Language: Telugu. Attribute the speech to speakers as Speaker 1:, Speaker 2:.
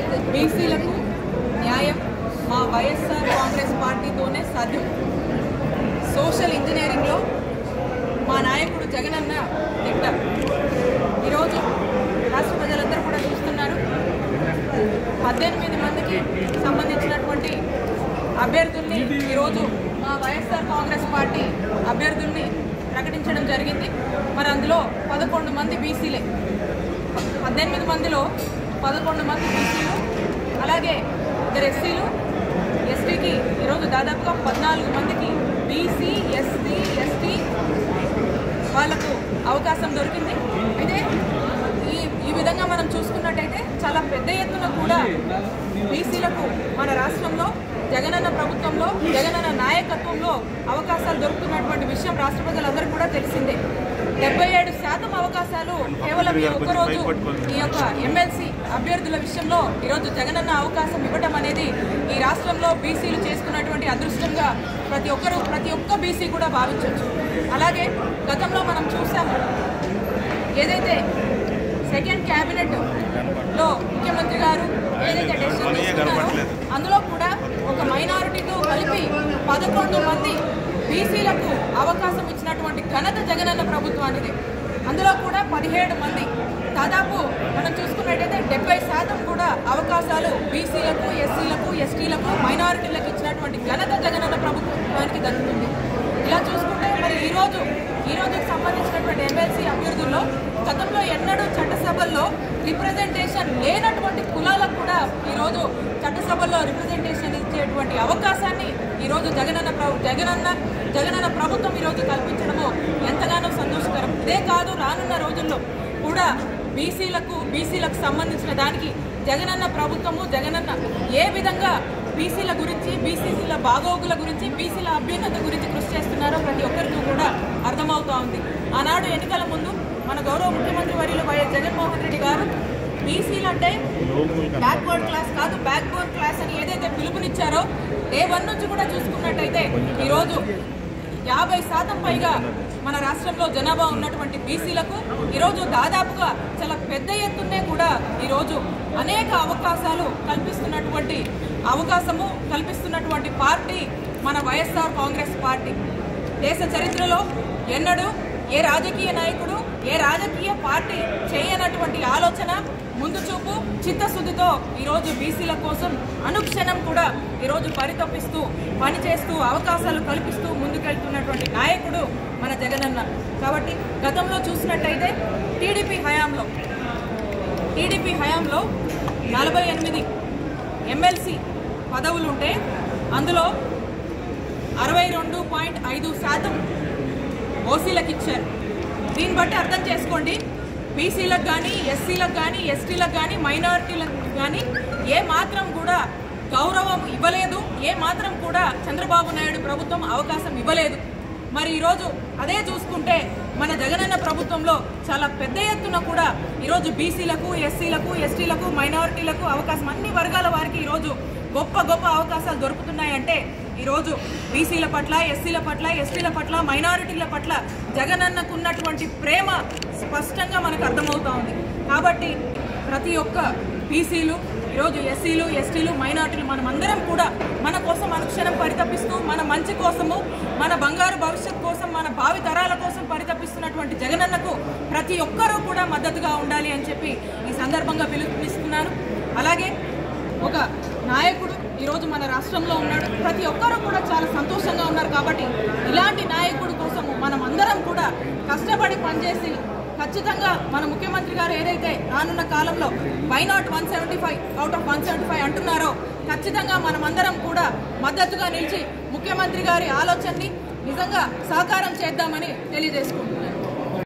Speaker 1: బీసీలకు న్యాయం మా వైఎస్ఆర్ కాంగ్రెస్ పార్టీతోనే సాధ్యం సోషల్ ఇంజనీరింగ్లో మా నాయకుడు జగనన్న తిట్ట ఈరోజు రాష్ట్ర ప్రజలందరూ కూడా చూస్తున్నారు పద్దెనిమిది మందికి సంబంధించినటువంటి అభ్యర్థుల్ని ఈరోజు మా వైఎస్ఆర్ కాంగ్రెస్ పార్టీ అభ్యర్థుల్ని ప్రకటించడం జరిగింది మరి అందులో పదకొండు మంది బీసీలే పద్దెనిమిది మందిలో పదకొండు మంది బీసీలు అలాగే ఇద్దరు ఎస్సీలు ఎస్టీకి ఈరోజు దాదాపుగా పద్నాలుగు మందికి బీసీ ఎస్సీ ఎస్టీ వాళ్ళకు అవకాశం దొరికింది అయితే ఈ ఈ విధంగా మనం చూసుకున్నట్టయితే చాలా పెద్ద ఎత్తున కూడా బీసీలకు మన రాష్ట్రంలో జగనన్న ప్రభుత్వంలో జగనన్న నాయకత్వంలో అవకాశాలు దొరుకుతున్నటువంటి విషయం రాష్ట్ర ప్రజలందరికీ కూడా తెలిసిందే డెబ్బై ఏడు శాతం అవకాశాలు కేవలం ఈ ఒక్కరోజు ఈ యొక్క ఎమ్మెల్సీ అభ్యర్థుల విషయంలో ఈరోజు జగనన్న అవకాశం ఇవ్వడం అనేది ఈ రాష్ట్రంలో బీసీలు చేసుకున్నటువంటి అదృష్టంగా ప్రతి ఒక్కరు ప్రతి ఒక్క బీసీ కూడా భావించవచ్చు అలాగే గతంలో మనం చూసాము ఏదైతే సెకండ్ క్యాబినెట్ లో ముఖ్యమంత్రి గారు ఏదైతే డెసిషన్ తీసుకున్నారో అందులో కూడా ఒక మైనారిటీతో కలిపి పదకొండు మంది బీసీలకు అవకాశం ఇచ్చినటువంటి ఘనత జగనన్న ప్రభుత్వానిది అందులో కూడా పదిహేడు మంది దాదాపు మనం చూసుకున్నట్టయితే డెబ్బై శాతం కూడా అవకాశాలు బీసీలకు ఎస్సీలకు ఎస్టీలకు మైనారిటీలకు ఇచ్చినటువంటి ఘనత జగనన్న ప్రభుత్వానికి దక్కుతుంది ఇలా చూసుకుంటే మరి ఈరోజు ఈ రోజుకి సంబంధించినటువంటి ఎమ్మెల్సీ అభ్యర్థుల్లో గతంలో ఎన్నడూ చట్టసభల్లో రిప్రజెంటేషన్ లేనటువంటి కులాలకు కూడా ఈరోజు చట్టసభల్లో రిప్రజెంటేషన్ ఇచ్చేటువంటి అవకాశాన్ని ఈరోజు జగనన్న ప్రభు జగనన్న జగనన్న ప్రభుత్వం ఈరోజు కల్పించడము ఎంతగానో సంతోషకరం ఇదే కాదు రానున్న రోజుల్లో కూడా బీసీలకు బీసీలకు సంబంధించిన దానికి జగనన్న ప్రభుత్వము జగనన్న ఏ విధంగా బీసీల గురించి బీసీసీల బాగోగుల గురించి బీసీల అభ్యున్నత గురించి కృషి చేస్తున్నారో ప్రతి ఒక్కరికి కూడా అర్థమవుతా ఉంది ఆనాడు ఎన్నికల ముందు మన గౌరవ ముఖ్యమంత్రి వర్యులు వైఎస్ జగన్మోహన్ రెడ్డి గారు బీసీలు అంటే బ్యాక్వర్డ్ క్లాస్ కాదు బ్యాక్ బోన్ క్లాస్ అని ఏదైతే పిలుపునిచ్చారో డే వన్ నుంచి కూడా చూసుకున్నట్టయితే ఈరోజు యాభై శాతం పైగా మన రాష్ట్రంలో జనాభా ఉన్నటువంటి బీసీలకు ఈరోజు దాదాపుగా చాలా పెద్ద ఎత్తునే కూడా ఈరోజు అనేక అవకాశాలు కల్పిస్తున్నటువంటి అవకాశము కల్పిస్తున్నటువంటి పార్టీ మన వైఎస్ఆర్ కాంగ్రెస్ పార్టీ దేశ చరిత్రలో ఎన్నడూ ఏ రాజకీయ నాయకుడు ఏ రాజకీయ పార్టీ చేయనటువంటి ఆలోచన ముందు చూపు చిత్తశుద్ధితో ఈరోజు బీసీల కోసం అనుక్షణం కూడా ఈరోజు పరితపిస్తూ పనిచేస్తూ అవకాశాలు కల్పిస్తూ ముందుకెళ్తున్నటువంటి నాయకుడు మన జగనన్న కాబట్టి గతంలో చూసినట్టయితే టీడీపీ హయాంలో టీడీపీ హయాంలో నలభై ఎనిమిది ఎమ్మెల్సీ పదవులుంటే అందులో అరవై రెండు పాయింట్ ఐదు శాతం ఓసీలకు ఇచ్చారు దీన్ని బట్టి అర్థం చేసుకోండి బీసీలకు కానీ ఎస్సీలకు కానీ ఎస్టీలకు కానీ మైనారిటీలకు కానీ ఏ మాత్రం కూడా గౌరవం ఇవ్వలేదు ఏ మాత్రం కూడా చంద్రబాబు నాయుడు ప్రభుత్వం అవకాశం ఇవ్వలేదు మరి ఈరోజు అదే చూసుకుంటే మన జగనన్న ప్రభుత్వంలో చాలా పెద్ద ఎత్తున కూడా ఈరోజు బీసీలకు ఎస్సీలకు ఎస్టీలకు మైనారిటీలకు అవకాశం అన్ని వర్గాల వారికి ఈరోజు గొప్ప గొప్ప అవకాశాలు దొరుకుతున్నాయంటే ఈరోజు బీసీల పట్ల ఎస్సీల పట్ల ఎస్టీల పట్ల మైనారిటీల పట్ల జగనన్నకు ఉన్నటువంటి ప్రేమ స్పష్టంగా మనకు అర్థమవుతా ఉంది కాబట్టి ప్రతి ఒక్క బీసీలు ఈరోజు ఎస్సీలు ఎస్టీలు మైనార్టీలు మనం అందరం కూడా మన కోసం అనుక్షణం పరితపిస్తూ మన మంచి కోసము మన బంగారు భవిష్యత్ కోసం మన భావి తరాల కోసం పరితపిస్తున్నటువంటి జగనన్నకు ప్రతి ఒక్కరూ కూడా మద్దతుగా ఉండాలి అని చెప్పి ఈ సందర్భంగా పిలుపునిస్తున్నాను అలాగే ఒక నాయకుడు ఈరోజు మన రాష్ట్రంలో ఉన్నాడు ప్రతి ఒక్కరూ కూడా చాలా సంతోషంగా ఉన్నారు కాబట్టి ఇలాంటి నాయకుడు కోసము మనం అందరం కూడా కష్టపడి పనిచేసి ఖచ్చితంగా మన ముఖ్యమంత్రి గారు ఏదైతే రానున్న కాలంలో why not one seventy five out of one seventy five అంటున్నారో ఖచ్చితంగా మనమందరం కూడా మద్దతుగా నిలిచి ముఖ్యమంత్రి గారి ఆలోచనని నిజంగా సహకారం చేద్దామని తెలియజేసుకుంటున్నాను